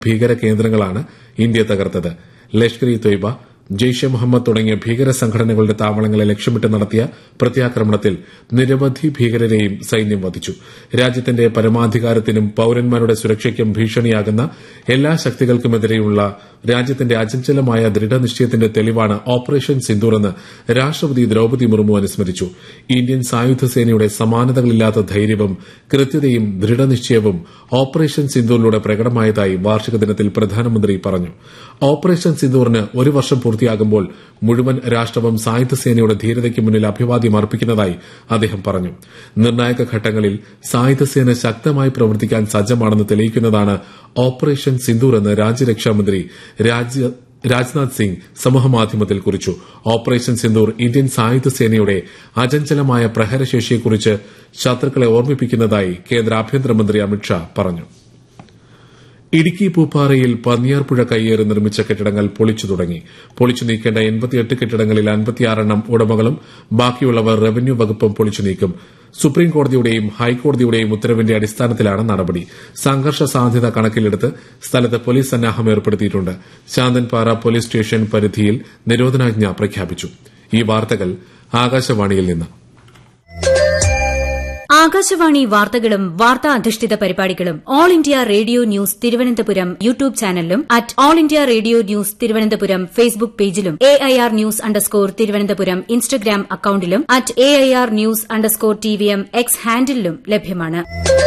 ഭീകര കേന്ദ്രങ്ങളാണ് ഇന്ത്യ തകർത്തത് ലഷ്കർ ഇ തൊയ്ബ ജെയ്ഷെ മുഹമ്മദ് തുടങ്ങിയ ഭീകര സംഘടനകളുടെ താവളങ്ങളെ ലക്ഷ്യമിട്ട് നടത്തിയ പ്രത്യാക്രമണത്തിൽ നിരവധി ഭീകരരെയും സൈന്യം വധിച്ചു രാജ്യത്തിന്റെ പരമാധികാരത്തിനും പൌരന്മാരുടെ സുരക്ഷയ്ക്കും ഭീഷണിയാകുന്ന എല്ലാ ശക്തികൾക്കുമെതിരെയുള്ള രാജ്യത്തിന്റെ അചഞ്ചലമായ ദൃഢനിശ്ചയത്തിന്റെ തെളിവാണ് ഓപ്പറേഷൻ സിന്ദൂർ എന്ന് രാഷ്ട്രപതി ദ്രൌപതി മുർമു അനുസ്മരിച്ചു ഇന്ത്യൻ സായുധ സേനയുടെ സമാനതകളില്ലാത്ത ധൈര്യവും കൃത്യതയും ദൃഢനിശ്ചയവും ഓപ്പറേഷൻ സിന്ദൂറിലൂടെ പ്രകടമായതായി വാർഷിക ദിനത്തിൽ പ്രധാനമന്ത്രി പറഞ്ഞു ഓപ്പറേഷൻ സിന്ദൂറിന് ഒരു വർഷം പൂർത്തിയാകുമ്പോൾ മുഴുവൻ രാഷ്ട്രവും സായുധ സേനയുടെ ധീരതയ്ക്ക് മുന്നിൽ അഭിവാദ്യം അർപ്പിക്കുന്നതായി അദ്ദേഹം പറഞ്ഞു നിർണായക ഘട്ടങ്ങളിൽ സായുധ സേന ശക്തമായി പ്രവർത്തിക്കാൻ സജ്ജമാണെന്ന് തെളിയിക്കുന്നതാണ് ഓപ്പറേഷൻ സിന്ദൂർ എന്ന് രാജ്യരക്ഷാമന്ത്രി രാജ്നാഥ് സിംഗ് സമൂഹമാധ്യമത്തിൽ കുറിച്ചു ഓപ്പറേഷൻ സിന്ദൂർ ഇന്ത്യൻ സായുധ സേനയുടെ അചഞ്ചലമായ പ്രഹരശേഷിയെക്കുറിച്ച് ശത്രുക്കളെ ഓർമ്മിപ്പിക്കുന്നതായി കേന്ദ്ര ആഭ്യന്തരമന്ത്രി അമിത്ഷാ പറഞ്ഞു ഇടുക്കി പൂപ്പാറയിൽ പന്നിയാർപ്പുഴ കയ്യേറി നിർമ്മിച്ച കെട്ടിടങ്ങൾ പൊളിച്ചു തുടങ്ങി പൊളിച്ചു നീക്കേണ്ട എൺപത്തിയെട്ട് കെട്ടിടങ്ങളിൽ അൻപത്തിയാറെണ്ണം ഉടമകളും ബാക്കിയുള്ളവർ റവന്യൂ വകുപ്പും പൊളിച്ചു നീക്കും സുപ്രീം കോടതിയുടെയും ഹൈക്കോടതിയുടെയും ഉത്തരവിന്റെ അടിസ്ഥാനത്തിലാണ് നടപടി സംഘർഷ സാധ്യത കണക്കിലെടുത്ത് സ്ഥലത്ത് പോലീസ് സന്നാഹം ഏർപ്പെടുത്തിയിട്ടുണ്ട് ശാന്തൻപാറ പോലീസ് സ്റ്റേഷൻ പരിധിയിൽ നിരോധനാജ്ഞ പ്രഖ്യാപിച്ചു ഈ വാർത്തകൾ ആകാശവാണിയിൽ നിന്ന് ആകാശവാണി വാർത്തകളും വാർത്താ അധിഷ്ഠിത പരിപാടികളും all India radio news Thiruvananthapuram YouTube ചാനലിലും at all India radio news Thiruvananthapuram Facebook പേജിലും A I R news underscore Thiruvananthapuram Instagram അക്കൌണ്ടിലും at A I R news underscore T V M X ഹാൻഡിലും ലഭ്യമാണ്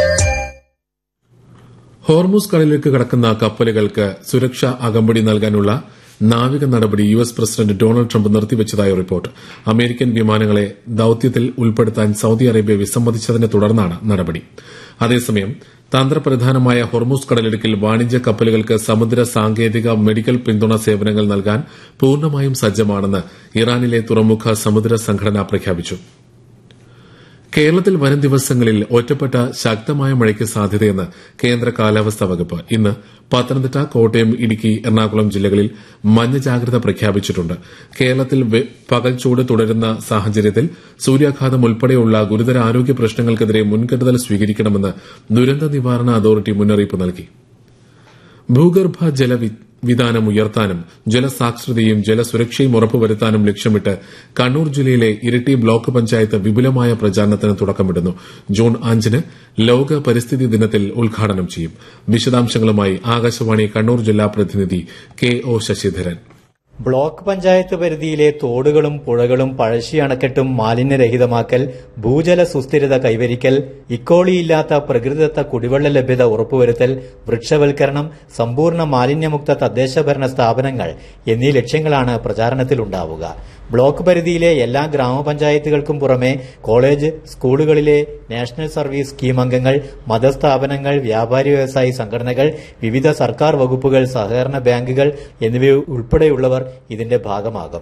ഹോർമൂസ് കടലിലേക്ക് കടക്കുന്ന കപ്പലുകൾക്ക് സുരക്ഷാ അകമ്പടി നൽകാനുള്ള നാവിക നടപടി U S president Donald Trump നിർത്തിവച്ചതായി റിപ്പോർട്ട് അമേരിക്കൻ വിമാനങ്ങളെ ദൌത്യത്തിൽ ഉൾപ്പെടുത്താൻ സൌദി അറേബ്യ വിസമ്മതിച്ചതിനെ തുടർന്നാണ് നടപടി അതേസമയം തന്ത്രപ്രധാനമായ ഹൊർമൂസ് കടലിടുക്കിൽ വാണിജ്യ കപ്പലുകൾക്ക് സമുദ്ര സാങ്കേതിക മെഡിക്കൽ പിന്തുണ സേവനങ്ങൾ നൽകാൻ പൂർണ്ണമായും സജ്ജമാണെന്ന് ഇറാനിലെ തുറമുഖ സമുദ്ര സംഘടന പ്രഖ്യാപിച്ചു കേരളത്തിൽ വരും ദിവസങ്ങളിൽ ഒറ്റപ്പെട്ട ശക്തമായ മഴയ്ക്ക് സാധ്യതയെന്ന് കേന്ദ്ര കാലാവസ്ഥാ വകുപ്പ് ഇന്ന് പത്തനംതിട്ട കോട്ടയം ഇടുക്കി എറണാകുളം ജില്ലകളിൽ മഞ്ഞ ജാഗ്രത പ്രഖ്യാപിച്ചിട്ടുണ്ട് കേരളത്തിൽ പകൽ ചൂട് തുടരുന്ന സാഹചര്യത്തിൽ സൂര്യാഘാതം ഉൾപ്പെടെയുള്ള ഗുരുതര ആരോഗ്യ പ്രശ്നങ്ങൾക്കെതിരെ മുൻകരുതൽ സ്വീകരിക്കണമെന്ന് ദുരന്ത നിവാരണ അതോറിറ്റി മുന്നറിയിപ്പ് നൽകി ഭൂഗർഭ ജലവിതാനം ഉയർത്താനും ജലസാക്ഷരതയും ജലസുരക്ഷയും ഉറപ്പുവരുത്താനും ലക്ഷ്യമിട്ട് കണ്ണൂർ ജില്ലയിലെ ഇരിട്ടി ബ്ലോക്ക് പഞ്ചായത്ത് വിപുലമായ പ്രചാരണത്തിന് തുടക്കമിടുന്നു ജൂൺ അഞ്ചിന് ലോക പരിസ്ഥിതി ദിനത്തിൽ ഉദ്ഘാടനം ചെയ്യും വിശദാംശങ്ങളുമായി ആകാശവാണി കണ്ണൂർ ജില്ലാ പ്രതിനിധി K O Sasidharan block panchayat പരിധിയിലെ തോടുകളും പുഴകളും പഴശ്ശി അണക്കെട്ടും മാലിന്യരഹിതമാക്കൽ ഭൂജല സുസ്ഥിരത കൈവരിക്കൽ ഇക്കോളിയില്ലാത്ത പ്രകൃതിദത്ത കുടിവെള്ള ലഭ്യത ഉറപ്പുവരുത്തൽ വൃക്ഷവൽക്കരണം സമ്പൂർണ്ണ മാലിന്യമുക്ത തദ്ദേശഭരണ സ്ഥാപനങ്ങൾ എന്നീ ലക്ഷ്യങ്ങളാണ് പ്രചാരണത്തിലുണ്ടാവുക ബ്ലോക്ക് പരിധിയിലെ എല്ലാ ഗ്രാമപഞ്ചായത്തുകൾക്കും പുറമെ കോളേജ് സ്കൂളുകളിലെ നാഷണൽ സർവീസ് സ്കീം അംഗങ്ങൾ മതസ്ഥാപനങ്ങൾ വ്യാപാരി വ്യവസായി സംഘടനകൾ വിവിധ സർക്കാർ വകുപ്പുകൾ സഹകരണ ബാങ്കുകൾ എന്നിവ ഉൾപ്പെടെയുള്ളവർ ഇതിന്റെ ഭാഗമാകും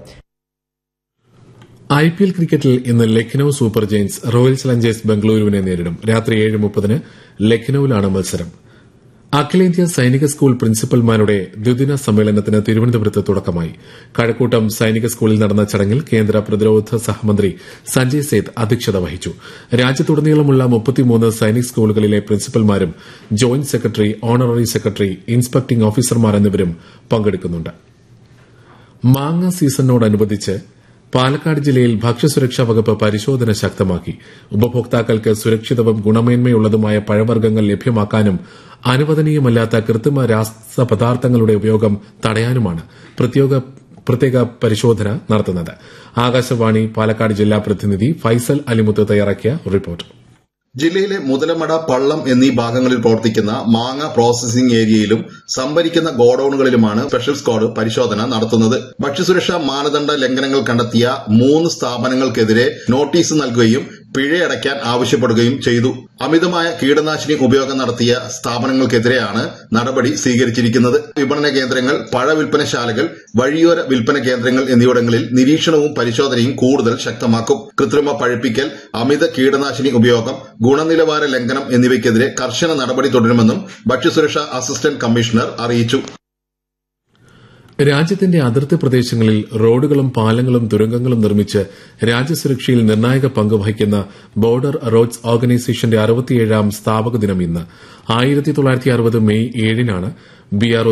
ഐ പി എൽ ക്രിക്കറ്റിൽ ഇന്ന് Lucknow super giants royal challengers ബംഗളൂരുവിനെ നേരിടും രാത്രി ഏഴ് മുപ്പതിന് ലക്നൌവിലാണ് മത്സരം അഖിലേന്ത്യാ സൈനിക സ്കൂൾ പ്രിൻസിപ്പൽമാരുടെ ദ്വിദിന സമ്മേളനത്തിന് തിരുവനന്തപുരത്ത് തുടക്കമായി കഴക്കൂട്ടം സൈനിക സ്കൂളിൽ നടന്ന ചടങ്ങിൽ കേന്ദ്ര പ്രതിരോധ സഹമന്ത്രി സഞ്ജയ് സേത്ത് അധ്യക്ഷത വഹിച്ചു രാജ്യത്തുടനീളമുള്ള മുപ്പത്തിമൂന്ന് സൈനിക് സ്കൂളുകളിലെ പ്രിൻസിപ്പൽമാരും joint secretary honorary secretary inspecting ഓഫീസർമാർ എന്നിവരും പങ്കെടുക്കുന്നുണ്ട് മാങ്ങ സീസണിനോടനുബന്ധിച്ച് പാലക്കാട് ജില്ലയിൽ ഭക്ഷ്യസുരക്ഷാ വകുപ്പ് പരിശോധന ശക്തമാക്കി ഉപഭോക്താക്കൾക്ക് സുരക്ഷിതവും ഗുണമേന്മയുള്ളതുമായ പഴവർഗ്ഗങ്ങൾ ലഭ്യമാക്കാനും അനുവദനീയമല്ലാത്ത കൃത്രിമ രാസപദാർത്ഥങ്ങളുടെ ഉപയോഗം തടയാനുമാണ് പ്രത്യേക പരിശോധന നടത്തുന്നത് ആകാശവാണി പാലക്കാട് ജില്ലാ പ്രതിനിധി ഫൈസൽ അലിമുത്ത് തയ്യാറാക്കിയ റിപ്പോർട്ട് ജില്ലയിലെ മുതലമട പള്ളം എന്നീ ഭാഗങ്ങളിൽ പ്രവർത്തിക്കുന്ന മാങ്ങ പ്രോസസിംഗ് ഏരിയയിലും സംഭരിക്കുന്ന ഗോഡൌണുകളിലുമാണ് സ്പെഷ്യൽ സ്ക്വാഡ് പരിശോധന നടത്തുന്നത് ഭക്ഷ്യസുരക്ഷാ മാനദണ്ഡ ലംഘനങ്ങൾ കണ്ടെത്തിയ മൂന്ന് സ്ഥാപനങ്ങൾക്കെതിരെ നോട്ടീസ് നൽകുകയും പിഴയടയ്ക്കാൻ ആവശ്യപ്പെടുകയും ചെയ്തു അമിതമായ കീടനാശിനി ഉപയോഗം നടത്തിയ സ്ഥാപനങ്ങൾക്കെതിരെയാണ് നടപടി സ്വീകരിച്ചിരിക്കുന്നത് വിപണന കേന്ദ്രങ്ങൾ പഴ വിൽപ്പനശാലകൾ വഴിയോര വിൽപ്പന കേന്ദ്രങ്ങൾ എന്നിവിടങ്ങളിൽ നിരീക്ഷണവും പരിശോധനയും കൂടുതൽ ശക്തമാക്കും കൃത്രിമ പഴുപ്പിക്കൽ അമിത കീടനാശിനി ഉപയോഗം ഗുണനിലവാര ലംഘനം എന്നിവയ്ക്കെതിരെ കർശന നടപടി തുടരുമെന്നും ഭക്ഷ്യസുരക്ഷാ അസിസ്റ്റന്റ് കമ്മീഷണർ അറിയിച്ചു രാജ്യത്തിന്റെ അതിർത്തി പ്രദേശങ്ങളിൽ റോഡുകളും പാലങ്ങളും തുരങ്കങ്ങളും നിർമ്മിച്ച് രാജ്യസുരക്ഷയിൽ നിർണായക പങ്ക് വഹിക്കുന്ന ബോർഡർ റോഡ്സ് ഓർഗനൈസേഷന്റെ അറുപത്തിയേഴാം സ്ഥാപക ദിനം ഇന്ന് ആയിരത്തി തൊള്ളായിരത്തി അറുപത് മെയ് ഏഴിനാണ് ബി ആർ